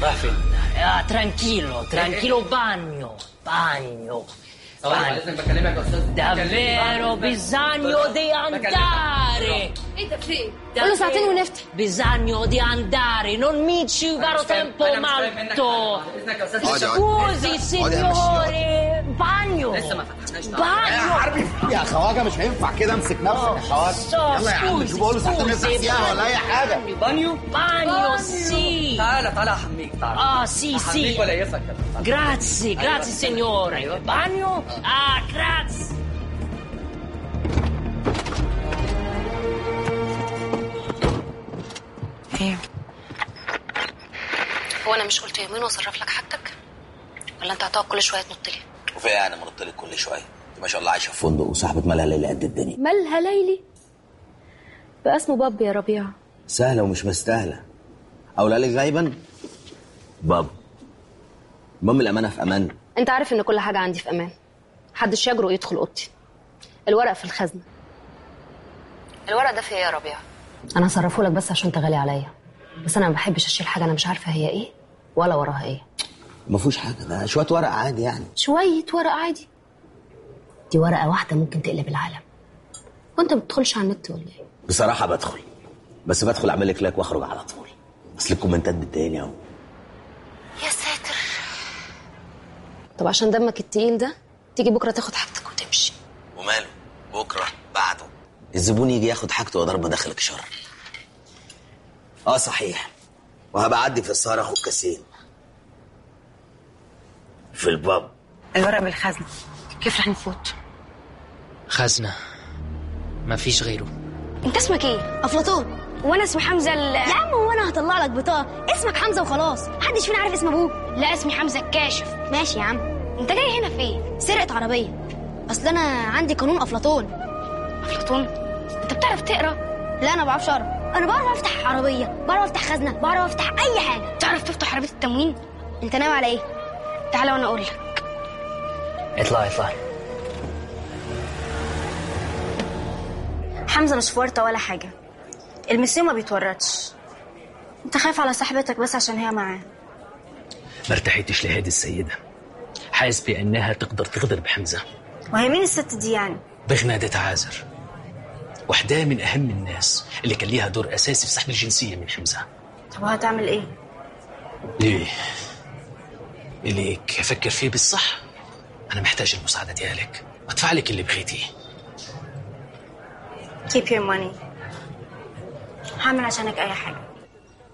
رايح فين؟ Ah, tranquillo, tranquillo, bagno, bagno. ثواني بعد اذنك بكلمك يا استاذ Davvero bisogno di andare. ايه ده في ايه؟ قول ساعتين ونفتح Bisogno di andare, non mi ci farò tempo molto. اذنك يا استاذ اقعدي Scusi, اقعدي يا مشي. signore. Bagno. لسه ما فتحناش يا Bagno. حربي يا خواجه مش هينفع كده امسك نفسك يا خواجه So, يلا يا عم scusi, شوف بقول له ساعتين نفتح scusi, فيها ولا اي حاجه بانيو Bagno, sì. تعالى تعالى احميك تعالى Ah, sì, احميك sì. ولا يفك Grazie, grazie signore. Bagno? Ah, grazie. ايه هو انا مش قلت يومين واصرف لك حاجتك ولا انت هتقعد كل شويه تنط لي وفي يعني منط لك كل شويه انت ما شاء الله عايشه في فندق وصاحبه مالها ليلى قد الدنيا مالها ليلي بقى اسمه باب يا ربيع سهله ومش مستاهله اقولها لك غايبا بابا المهم الامانه في امان انت عارف ان كل حاجه عندي في امان محدش يجرؤ يدخل اوضتي الورق في الخزنه الورق ده في ايه يا ربيع انا هصرفه لك بس عشان انت غالي عليا بس انا ما بحبش اشيل حاجه انا مش عارفه هي ايه ولا وراها ايه ما فيهوش حاجه ده شويه ورق عادي يعني شويه ورق عادي دي ورقه واحده ممكن تقلب العالم وانت ما بتدخلش على النت ولا ايه بصراحه بدخل بس بدخل اعمل لك لايك واخرج على طول اصل الكومنتات بتضايقني قوي يا ساتر طب عشان دمك التقيل ده تيجي بكره تاخد حاجتك وتمشي وماله بكره بعده الزبون يجي ياخد حاجته وضرب داخلك شر اه صحيح وهبقى اعدي في السهره اخد كاسين في الباب الورق بالخزنه كيف رح نفوت خزنة مفيش غيره انت اسمك ايه؟ افلاطون وانا اسمي حمزه ال... يا عم هو انا هطلع لك بطاقه اسمك حمزه وخلاص محدش فينا عارف اسم ابوك لا اسمي حمزه الكاشف ماشي يا عم انت جاي هنا في ايه سرقه عربيه اصل انا عندي قانون افلاطون افلاطون انت بتعرف تقرا لا انا ما بعرفش اقرا انا بعرف افتح عربيه بعرف افتح خزنه بعرف افتح اي حاجه تعرف تفتح عربيه التموين انت ناوي على ايه تعالى وانا اقول لك اطلعي اطلعي حمزه مش في ورطه ولا حاجه المسيو ما بيتورطش انت خايف على صاحبتك بس عشان هي معاه ما ارتحيتش لهذه السيدة حاسس بأنها تقدر تغدر بحمزة وهي مين الست دي يعني بغنادة عازر وحدة من أهم الناس اللي كان ليها دور أساسي في سحب الجنسية من حمزة طب وهتعمل ايه ليه؟ اللي أفكر فيه بالصح أنا محتاج المساعدة ديالك أدفع لك اللي بغيتيه keep your money هعمل عشانك اي حاجه